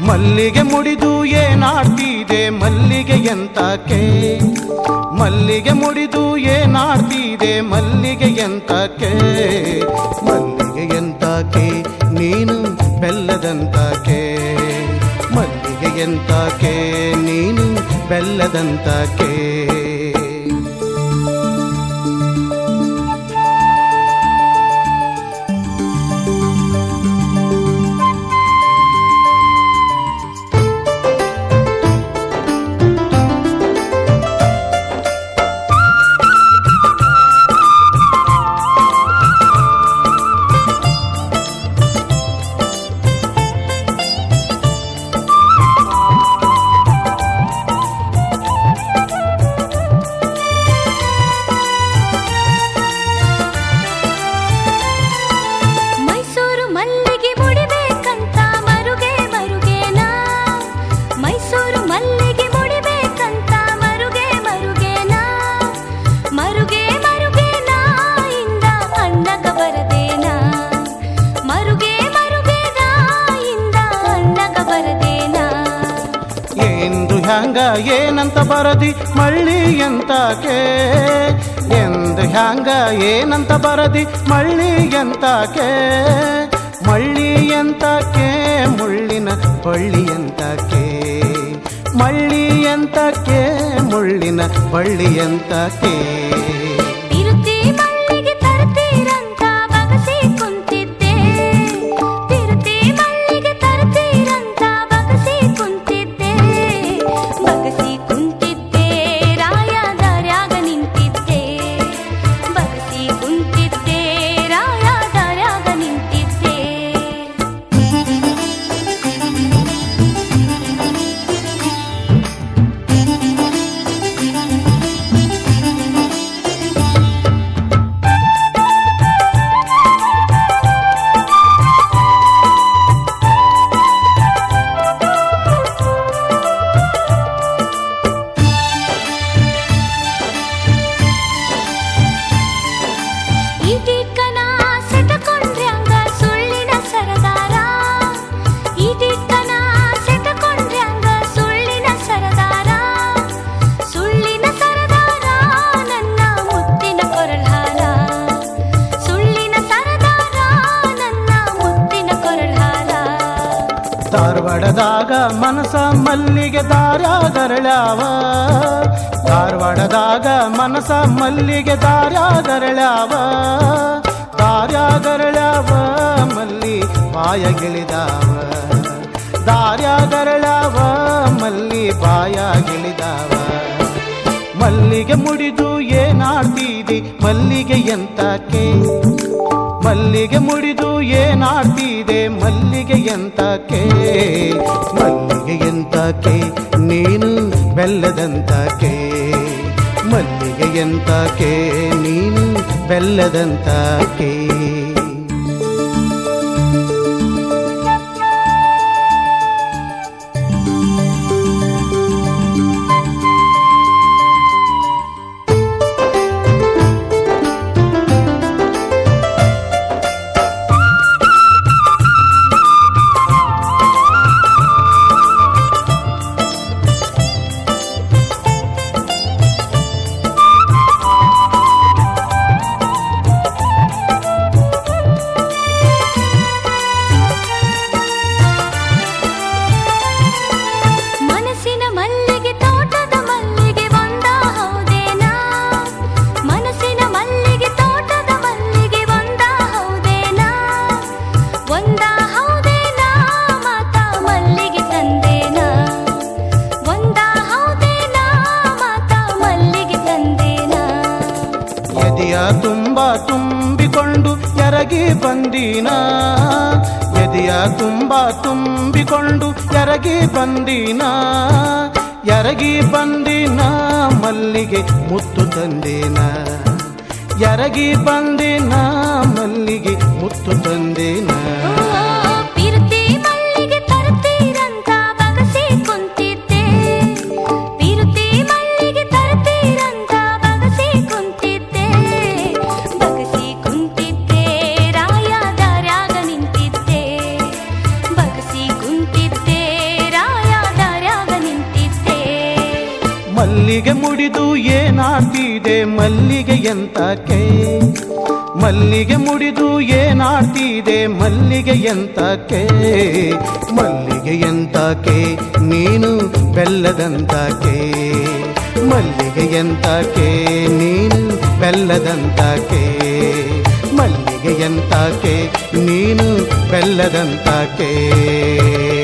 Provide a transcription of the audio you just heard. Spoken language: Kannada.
ಮಲ್ಲಿಗೆ ಮುಡಿದು ಏನಾಡ್ತಿದೆ ಮಲ್ಲಿಗೆ ಎಂತಕ್ಕೆ ಮಲ್ಲಿಗೆ ಮುಡಿದು ಏನಾಡ್ತಿದೆ ಮಲ್ಲಿಗೆ ಎಂತಕ್ಕೆ ಮಲ್ಲಿಗೆ ಎಂತಕ್ಕೆ ನೀನು ಬೆಲ್ಲದಂತಕ್ಕೆ ಮಲ್ಲಿಗೆ ಎಂತಕ್ಕೆ ನೀನು ಬೆಲ್ಲದಂತಕ್ಕೆ ಮೈಸೂರು ಮಲ್ಲಿಗೆ ಮುಡಿಬೇಕಂತ ಮರುಗೆ ಮರುಗೇನ ಮೈಸೂರು ಮಲ್ಲಿಗೆ ಮುಡಿಬೇಕಂತ ಮರುಗೆ ಮರುಗೇನ ಮರುಗೆ ಮರುಗೇನ ಇಂದ ಅಣ್ಣಗ ಬರದೇನ ಮರುಗೆ ಮರುಗೇನ ಇಂದ ಅಣ್ಣಗ ಬರದೇನ ಎಂದು ಹ್ಯಾಂಗ ಏನಂತ ಬರದಿ ಮಳ್ಳಿ ಎಂತಕೆ ಎಂದು ಹ್ಯಾಂಗ ಏನಂತ ಬರದಿ ಮಳ್ಳಿ ಎಂತಕೆ ಮಳ್ಳಿ ಎಂತಕೆ ಮುಳ್ಳಿನ ಬಳ್ಳಿ ಎಂತಕೆ ಮಳ್ಳಿ ಎಂತಕೆ ಮುಳ್ಳಿನ ಬಳ್ಳಿ ಎಂತಕೆ ತಿರುತಿ ಮಲ್ಲಿಗೆ ತರ್ತೀರಂತ ಬಗಸಿ ಕುಂತಿದ್ದೆ ತಿರುತಿ ಮಲ್ಲಿಗೆ ತರ್ತೀರಂತ ಬಗಸಿ ಕುಂತಿದ್ದೆ ಬಗಸಿ ಕುಂತಿದ್ದೆ ರಾಯ ದಾರ್ಯಾಗ ನಿಂತಿದ್ದೆ ಬಗಸಿ ಕುಂತಿದ್ದೆ ರಾಯ ದಾರ್ಯಾಗ ನಿಂತಿದ್ದೆ ಈಟಿಕ್ಕನ ಸೆಟಕೊಂಡ್ರ್ಯಾಂಗ ಸುಳ್ಳಿನ ಸರದಾರ ಈಟಿಕ್ಕನ ಸೆಟಕೊಂಡ್ರ್ಯಾಂಗ ಸುಳ್ಳಿನ ಸರದಾರ ಸುಳ್ಳಿನ ಸರದಾರ ನನ್ನ ಮುತ್ತಿನ ಕೊರಳಾರ ಸುಳ್ಳಿನ ಸರದಾರ ನನ್ನ ಮುತ್ತಿನ ಕೊರಳಾರ ಧಾರವಾಡದಾಗ ಮನಸ ಮಲ್ಲಿಗೆ ದಾರ್ಯಾಗರಳ್ಯಾವ ಧಾರವಾಡದಾಗ ಮನಸ ಮಲ್ಲಿಗೆ ದಾರ್ಯಾಗರಳ್ಯಾವ ದಾರ್ಯಾಗರಳ್ಯಾವ ಮಲ್ಲಿ ಬಾಯಗಿಳಿದಾವ ದಾರ್ಯಾಗರಳ್ಯಾವ ಮಲ್ಲಿ ಬಾಯಗಿಳಿದಾವ ಮಲ್ಲಿಗೆ ಮುಡಿದು ಏನಾಡ್ತಿದಿ ಮಲ್ಲಿಗೆ ಎಂತಕ್ಕೆ ಮಲ್ಲಿಗೆ ಮುಡಿದು ಏನಾಡ್ತಿದೆ ಮಲ್ಲಿಗೆ ಎಂತಕ್ಕೆ ಮಲ್ಲಿಗೆ ಎಂತಕ್ಕೆ ನೀನು ಬೆಲ್ಲದಂತಕ್ಕೆ ಮಲ್ಲಿಗೆ ಎಂತಕ್ಕೆ ನೀನು ಬೆಲ್ಲದಂತಕ್ಕೆ ಮನಸ್ಸಿನ ಮಲ್ಲಿಗೆ ತೋಟದ ಮಲ್ಲಿಗೆ ಒಂದ ಹೌದೇನಾ ಮನಸ್ಸಿನ ಮಲ್ಲಿಗೆ ತೋಟದ ಮಲ್ಲಿಗೆ ಒಂದ ಹೌದೇನಾ ಒಂದ ಹೌದೇನಾ ಮಾತಾ ಮಲ್ಲಿಗೆ ತಂದೇನಾ ಒಂದ ಹೌದೇನಾ ಮಾತಾ ಮಲ್ಲಿಗೆ ತಂದೇನಾ ಎದೆಯ ತುಂಬ ತುಂಬಿಕೊಂಡು ಎರಗಿ ಬಂದೀನ ಎದೆಯ ತುಂಬ ತುಂಬಿಕೊಂಡು ಎರಗಿ ಬಂದೀನ ಎರಗಿ ಬಂದಿನ ಮಲ್ಲಿಗೆ ಮುತ್ತು ತಂದೇನ ಎರಗಿ ಬಂದಿನ ಮಲ್ಲಿಗೆ ಮುತ್ತು ತಂದೇನ ಓ, ಪಿರ್ತಿ ಮಲ್ಲಿಗೆ ತರ್ತೀರಂತ ಬಗಸಿ ಕುಂತಿದ್ದೆ ಪಿರ್ತಿ ಮಲ್ಲಿಗೆ ತರ್ತೀರಂತ ಬಗಸಿ ಕುಂತಿದ್ದೆ ಬಗಸಿ ಕುಂತಿದ್ದೆ ರಾಯ ದಾರ್ಯಾಗ ನಿಂತಿದ್ದೆ ಬಗಸಿ ಕುಂತಿದ್ದೆ ಮಲ್ಲಿಗೆ ಮುಡಿದು ಏನಾಡ್ತಿದೆ ಮಲ್ಲಿಗೆ ಎಂತಕ್ಕೆ ಮಲ್ಲಿಗೆ ಮುಡಿದು ಏನಾಡ್ತಿದೆ ಮಲ್ಲಿಗೆ ಎಂತಕ್ಕೆ ಮಲ್ಲಿಗೆ ಎಂತಕ್ಕೆ ನೀನು ಬೆಲ್ಲದಂತಕ್ಕೆ ಮಲ್ಲಿಗೆ ಎಂತಕ್ಕೆ ನೀನು ಬೆಲ್ಲದಂತಕ್ಕೆ ಮಲ್ಲಿಗೆ ಎಂತಕ್ಕೆ ನೀನು ಬೆಲ್ಲದಂತಕ್ಕೆ